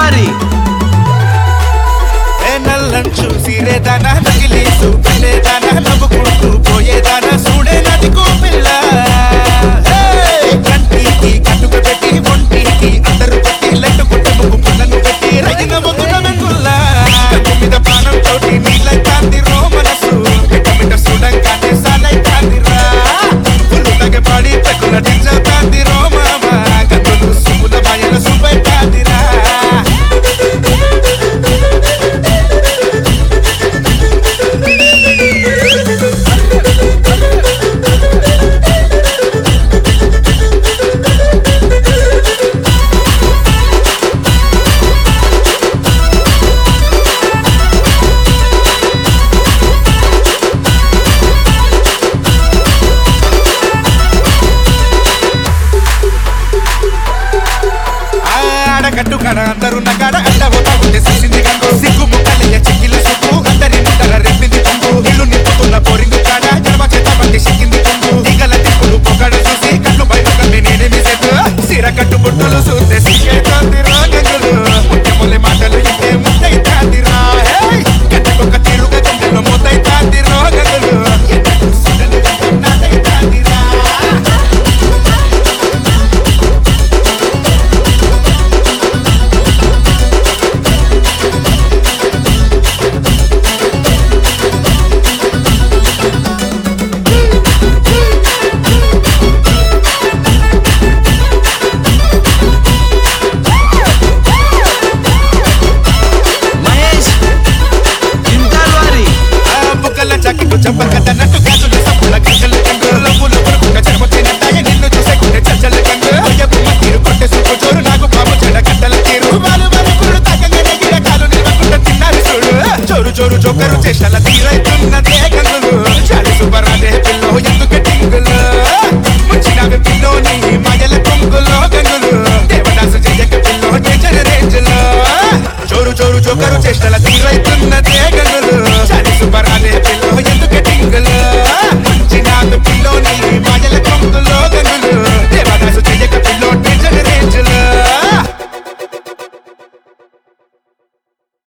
మరి ఏ నల్లని చూసి రేదానా నగిలేసు పెట్టేదానా నవ్వుకుంటూ పోయేదానా చూడే నదికో పిల్ల హే! కంటికి కట్టుక పెట్టి ఒంటికి అందరు పెట్టి లెట్టు పుట్ట ముగ్గు పుల్లను పెట్టి రగిన మొగ్గున వెంగుల్లా కన్ను మీద పానం తోటి నీళ్ళ కాంతి రో మనసు మిట్ట మిట్ట చూడంగానే సాలై కాంతిరా పుల్లు తగపాడి పెట్టున డింజ కాంతి రో మామ కన్నులు సుముల మాయల సుపై కాంతిరా ఆడగట్టు కడ అందరు నగాడ అడ్డ పోతా ఉంటే సిసింది గంగు సిగ్గు ముక్కలయ్య చెక్కిల సుక్కు అందరి ముందర రెప్పింది కొంగు ఇల్లు నింపుతున్న బోరింగు కాడ జన్మ చేత పట్టి సిక్కింది కొంగు ఈగల తిప్పులు పొగడ చూసి కళ్ళు బయట నేనేమి సేపు సిర కట్టు బుట్టలు చూస్తే సిగ్గేతోందిరా